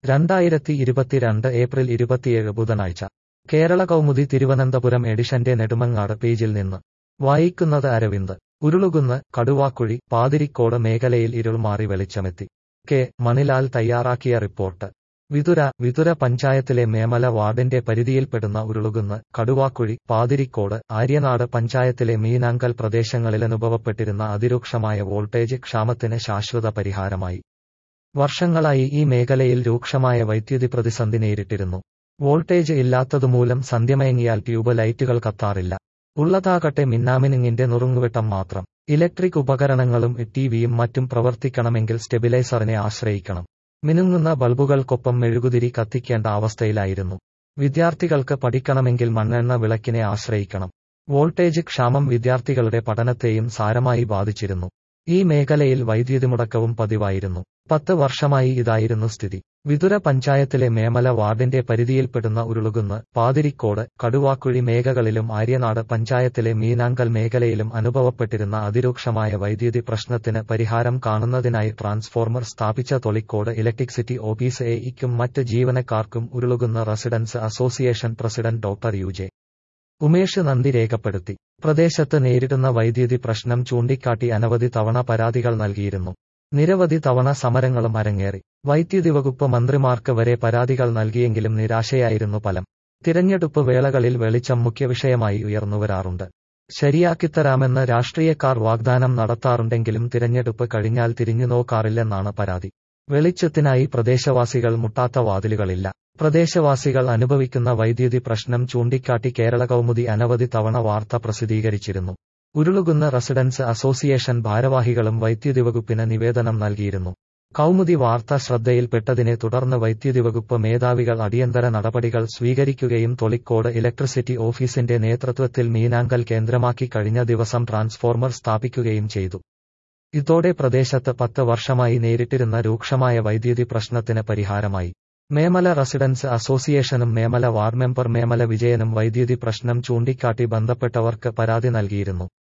രണ്ടായിരത്തി ഇരുപത്തിരണ്ട് ഏപ്രിൽ ഇരുപത്തിയേഴ് ബുധനാഴ്ച കേരള കൗമുദി തിരുവനന്തപുരം എഡിഷന്റെ നെടുമങ്ങാട് പേജിൽ നിന്ന് വായിക്കുന്നത് അരവിന്ദ് ഉരുളുകുന്ന് കടുവാക്കുഴി പാതിരിക്കോട് മേഖലയിൽ ഇരുൾ മാറി വെളിച്ചമെത്തി കെ മണിലാൽ തയ്യാറാക്കിയ റിപ്പോർട്ട് വിതുര വിതുര പഞ്ചായത്തിലെ മേമല വാർഡിന്റെ പരിധിയിൽപ്പെടുന്ന ഉരുളുകുന്ന് കടുവാക്കുഴി പാതിരിക്കോട് ആര്യനാട് പഞ്ചായത്തിലെ മീനാങ്കൽ പ്രദേശങ്ങളിലനുഭവപ്പെട്ടിരുന്ന അതിരൂക്ഷമായ വോൾട്ടേജ് ക്ഷാമത്തിന് ശാശ്വത പരിഹാരമായി വർഷങ്ങളായി ഈ മേഖലയിൽ രൂക്ഷമായ വൈദ്യുതി പ്രതിസന്ധി നേരിട്ടിരുന്നു വോൾട്ടേജ് ഇല്ലാത്തതുമൂലം സന്ധ്യമയങ്ങിയാൽ ട്യൂബ് ലൈറ്റുകൾ കത്താറില്ല ഉള്ളതാകട്ടെ മിന്നാമിനുങ്ങിന്റെ നുറുങ്ങുവെട്ടം മാത്രം ഇലക്ട്രിക് ഉപകരണങ്ങളും ടിവിയും മറ്റും പ്രവർത്തിക്കണമെങ്കിൽ സ്റ്റെബിലൈസറിനെ ആശ്രയിക്കണം മിനുങ്ങുന്ന ബൾബുകൾക്കൊപ്പം മെഴുകുതിരി കത്തിക്കേണ്ട അവസ്ഥയിലായിരുന്നു വിദ്യാർത്ഥികൾക്ക് പഠിക്കണമെങ്കിൽ മണ്ണെണ്ണ വിളക്കിനെ ആശ്രയിക്കണം വോൾട്ടേജ് ക്ഷാമം വിദ്യാർത്ഥികളുടെ പഠനത്തെയും സാരമായി ബാധിച്ചിരുന്നു ഈ മേഖലയിൽ വൈദ്യുതി മുടക്കവും പതിവായിരുന്നു പത്ത് വർഷമായി ഇതായിരുന്നു സ്ഥിതി വിതുര പഞ്ചായത്തിലെ മേമല വാർഡിന്റെ പരിധിയിൽപ്പെടുന്ന ഉരുളുകുന്ന് പാതിരിക്കോട് കടുവാക്കുഴി മേഖലകളിലും ആര്യനാട് പഞ്ചായത്തിലെ മീനാങ്കൽ മേഖലയിലും അനുഭവപ്പെട്ടിരുന്ന അതിരൂക്ഷമായ വൈദ്യുതി പ്രശ്നത്തിന് പരിഹാരം കാണുന്നതിനായി ട്രാൻസ്ഫോർമർ സ്ഥാപിച്ച തൊളിക്കോട് ഇലക്ട്രിസിറ്റി ഓഫീസ് എഇക്കും മറ്റ് ജീവനക്കാർക്കും ഉരുളുകുന്ന residence association president doctor U J Umesh നന്ദി രേഖപ്പെടുത്തി പ്രദേശത്ത് നേരിടുന്ന വൈദ്യുതി പ്രശ്നം ചൂണ്ടിക്കാട്ടി അനവധി തവണ പരാതികൾ നൽകിയിരുന്നു നിരവധി തവണ സമരങ്ങളും അരങ്ങേറി വൈദ്യുതി വകുപ്പ് മന്ത്രിമാർക്ക് വരെ പരാതികൾ നൽകിയെങ്കിലും നിരാശയായിരുന്നു ഫലം തിരഞ്ഞെടുപ്പ് വേളകളിൽ വെളിച്ചം മുഖ്യവിഷയമായി ഉയർന്നുവരാറുണ്ട് ശരിയാക്കിത്തരാമെന്ന് രാഷ്ട്രീയക്കാർ വാഗ്ദാനം നടത്താറുണ്ടെങ്കിലും തിരഞ്ഞെടുപ്പ് കഴിഞ്ഞാൽ തിരിഞ്ഞുനോക്കാറില്ലെന്നാണ് പരാതി വെളിച്ചത്തിനായി പ്രദേശവാസികൾ മുട്ടാത്ത വാതിലുകളില്ല പ്രദേശവാസികൾ അനുഭവിക്കുന്ന വൈദ്യുതി പ്രശ്നം ചൂണ്ടിക്കാട്ടി കേരള കൗമുദി അനവധി തവണ വാർത്ത പ്രസിദ്ധീകരിച്ചിരുന്നു ഉരുളുകുന്ന റെസിഡൻസ് അസോസിയേഷൻ ഭാരവാഹികളും വൈദ്യുതി വകുപ്പിന് നിവേദനം നൽകിയിരുന്നു കൗമുദി വാർത്ത ശ്രദ്ധയിൽപ്പെട്ടതിനെ തുടർന്ന് വൈദ്യുതി വകുപ്പ് മേധാവികൾ അടിയന്തര നടപടികൾ സ്വീകരിക്കുകയും തൊളിക്കോട് ഇലക്ട്രിസിറ്റി ഓഫീസിന്റെ നേതൃത്വത്തിൽ മീനാങ്കൽ കേന്ദ്രമാക്കി കഴിഞ്ഞ ദിവസം ട്രാൻസ്ഫോർമർ സ്ഥാപിക്കുകയും ചെയ്തു ഇതോടെ പ്രദേശത്ത് പത്ത് വർഷമായി നേരിട്ടിരുന്ന രൂക്ഷമായ വൈദ്യുതി പ്രശ്നത്തിന് പരിഹാരമായി മേമല റെസിഡൻസ് അസോസിയേഷനും മേമല വാർഡ് മെമ്പർ മേമല വിജയനും വൈദ്യുതി പ്രശ്നം ചൂണ്ടിക്കാട്ടി ബന്ധപ്പെട്ടവർക്ക് പരാതി നൽകിയിരുന്നു